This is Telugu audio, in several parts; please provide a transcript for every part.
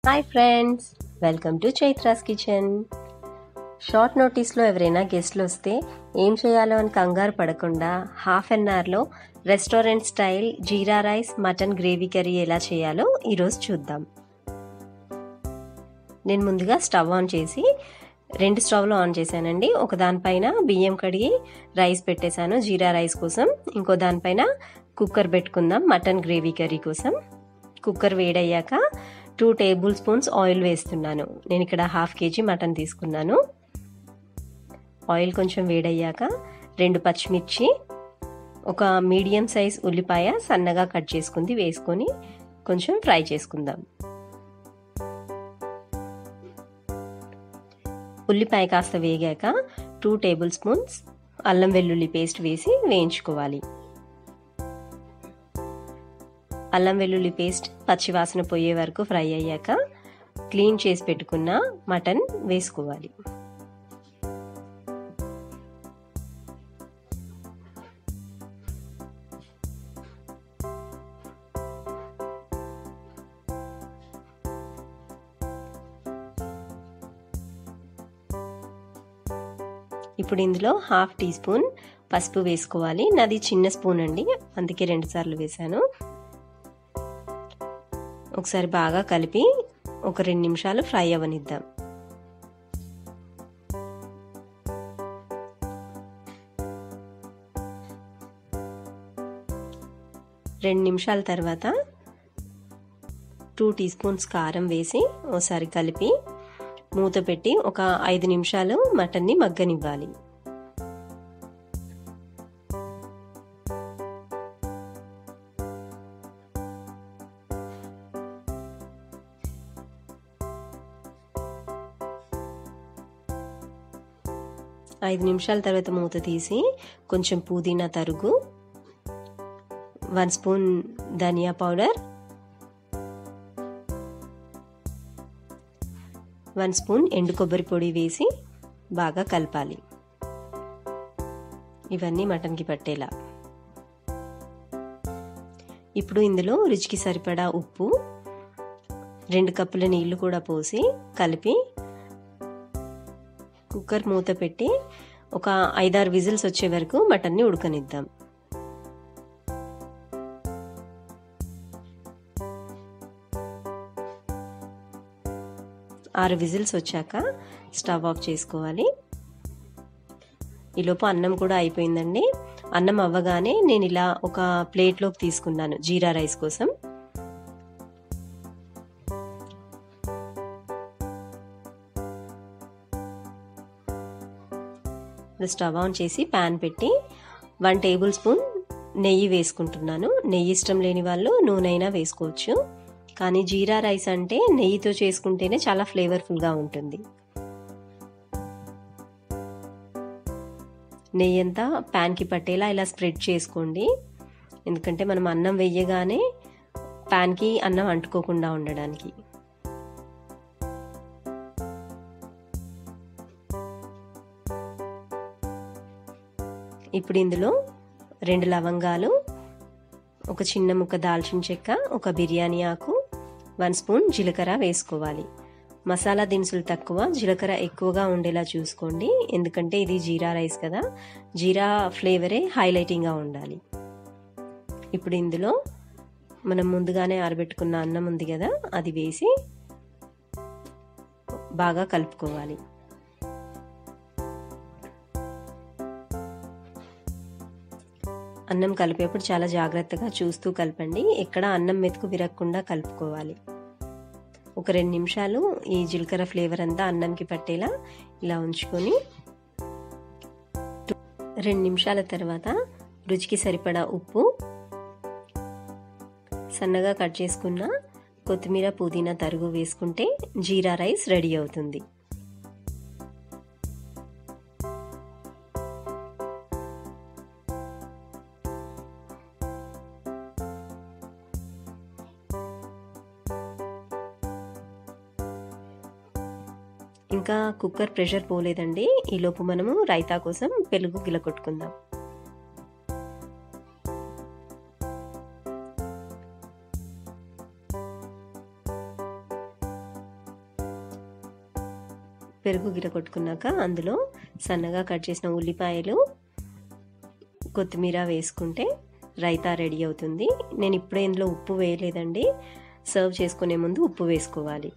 hi friends welcome to Chaitra's kitchen short నోటీస్లో ఎవరైనా గెస్ట్లు వస్తే ఏం చేయాలో అని కంగారు పడకుండా హాఫ్ అన్ అవర్లో restaurant style jeera rice mutton gravy curry ఎలా చేయాలో ఈరోజు చూద్దాం నేను ముందుగా స్టవ్ ఆన్ చేసి రెండు స్టవ్లు ఆన్ చేశానండి ఒక దానిపైన బియ్యం కడిగి రైస్ పెట్టేశాను జీరా రైస్ కోసం ఇంకో దానిపైన కుక్కర్ పెట్టుకుందాం మటన్ గ్రేవీ కర్రీ కోసం కుక్కర్ వేడయ్యాక టూ టేబుల్ స్పూన్స్ ఆయిల్ వేస్తున్నాను నేను ఇక్కడ హాఫ్ కేజీ మటన్ తీసుకున్నాను ఆయిల్ కొంచెం వేడయ్యాక రెండు పచ్చిమిర్చి ఒక మీడియం సైజ్ ఉల్లిపాయ సన్నగా కట్ చేసుకుంది వేసుకొని కొంచెం ఫ్రై చేసుకుందాం ఉల్లిపాయ కాస్త వేగాక టూ టేబుల్ స్పూన్స్ అల్లం వెల్లుల్లి పేస్ట్ వేసి వేయించుకోవాలి అల్లం వెల్లుల్లి పేస్ట్ పచ్చివాసన పోయే వరకు ఫ్రై అయ్యాక క్లీన్ చేసి పెట్టుకున్న మటన్ వేసుకోవాలి ఇప్పుడు ఇందులో హాఫ్ టీ స్పూన్ పసుపు వేసుకోవాలి నాది చిన్న స్పూన్ అండి అందుకే రెండు సార్లు వేసాను ఒకసారి బాగా కలిపి ఒక రెండు నిమిషాలు ఫ్రై అవ్వనిద్దాం రెండు నిమిషాల తర్వాత టూ టీ స్పూన్స్ కారం వేసి ఒకసారి కలిపి మూత పెట్టి ఒక ఐదు నిమిషాలు మటన్ని మగ్గనివ్వాలి ఐదు నిమిషాల తర్వాత మూత తీసి కొంచెం పుదీనా తరుగు వన్ స్పూన్ ధనియా పౌడర్ వన్ స్పూన్ ఎండు కొబ్బరి పొడి వేసి బాగా కలపాలి ఇవన్నీ మటన్కి పట్టేలా ఇప్పుడు ఇందులో రుచికి సరిపడా ఉప్పు రెండు కప్పుల నీళ్లు కూడా పోసి కలిపి కుక్కర్ మూత పెట్టి ఒక ఐదారు విజిల్స్ వచ్చే వరకు మటన్ని ఉడకనిద్దాం ఆరు విజిల్స్ వచ్చాక స్టవ్ ఆఫ్ చేసుకోవాలి ఈలోపు అన్నం కూడా అయిపోయిందండి అన్నం అవ్వగానే నేను ఇలా ఒక ప్లేట్లోకి తీసుకున్నాను జీరా రైస్ కోసం స్టవ్ ఆన్ చేసి ప్యాన్ పెట్టి వన్ టేబుల్ స్పూన్ నెయ్యి వేసుకుంటున్నాను నెయ్యి ఇష్టం లేని వాళ్ళు నూనె అయినా వేసుకోవచ్చు కానీ జీరా రైస్ అంటే నెయ్యితో చేసుకుంటేనే చాలా ఫ్లేవర్ఫుల్గా ఉంటుంది నెయ్యి అంతా ప్యాన్కి పట్టేలా ఇలా స్ప్రెడ్ చేసుకోండి ఎందుకంటే మనం అన్నం వెయ్యగానే ప్యాన్కి అన్నం అంటుకోకుండా ఉండడానికి ఇప్పుడు ఇందులో రెండు లవంగాలు ఒక చిన్న ముక్క దాల్చిన చెక్క ఒక బిర్యానీ ఆకు వన్ స్పూన్ జీలకర్ర వేసుకోవాలి మసాలా దినుసులు తక్కువ జీలకర్ర ఎక్కువగా ఉండేలా చూసుకోండి ఎందుకంటే ఇది జీరా రైస్ కదా జీరా ఫ్లేవరే హైలైటింగ్గా ఉండాలి ఇప్పుడు ఇందులో మనం ముందుగానే ఆరబెట్టుకున్న అన్నం ఉంది కదా అది వేసి బాగా కలుపుకోవాలి అన్నం కలిపేప్పుడు చాలా జాగ్రత్తగా చూస్తూ కలపండి ఎక్కడ అన్నం మెతుకు విరగకుండా కలుపుకోవాలి ఒక రెండు నిమిషాలు ఈ జీలకర్ర ఫ్లేవర్ అంతా అన్నంకి పట్టేలా ఇలా ఉంచుకొని రెండు నిమిషాల తర్వాత రుచికి సరిపడా ఉప్పు సన్నగా కట్ చేసుకున్న కొత్తిమీర పుదీనా తరుగు వేసుకుంటే జీరా రైస్ రెడీ అవుతుంది ఇంకా కుక్కర్ ప్రెషర్ పోలేదండి ఈలోపు మనము రైతా కోసం పెరుగు గిల కొట్టుకుందాం పెరుగు గిర కొట్టుకున్నాక అందులో సన్నగా కట్ చేసిన ఉల్లిపాయలు కొత్తిమీర వేసుకుంటే రైతా రెడీ అవుతుంది నేను ఇప్పుడే ఇందులో ఉప్పు వేయలేదండి సర్వ్ చేసుకునే ముందు ఉప్పు వేసుకోవాలి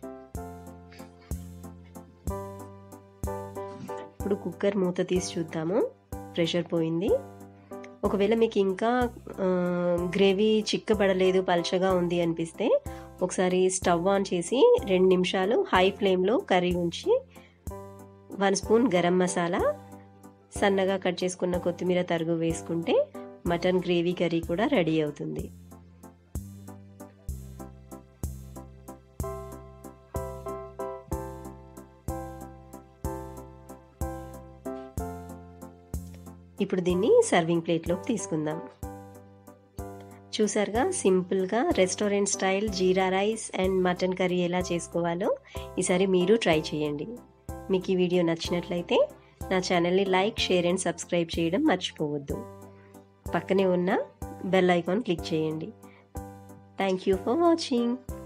ఇప్పుడు కుక్కర్ మూత తీసి చూద్దాము ప్రెషర్ పోయింది ఒకవేళ మీకు ఇంకా గ్రేవీ చిక్కబడలేదు పల్చగా ఉంది అనిపిస్తే ఒకసారి స్టవ్ ఆన్ చేసి రెండు నిమిషాలు హై ఫ్లేమ్లో కర్రీ ఉంచి వన్ స్పూన్ గరం మసాలా సన్నగా కట్ చేసుకున్న కొత్తిమీర తరుగు వేసుకుంటే మటన్ గ్రేవీ కర్రీ కూడా రెడీ అవుతుంది ఇప్పుడు దీన్ని సర్వింగ్ ప్లేట్లోకి తీసుకుందాం చూసారుగా సింపుల్గా restaurant style jeera rice and mutton curry ఎలా చేసుకోవాలో ఈసారి మీరు ట్రై చేయండి మీకు ఈ వీడియో నచ్చినట్లయితే నా ఛానల్ని లైక్ షేర్ అండ్ సబ్స్క్రైబ్ చేయడం మర్చిపోవద్దు పక్కనే ఉన్న బెల్ ఐకాన్ క్లిక్ చేయండి థ్యాంక్ యూ ఫర్ వాచింగ్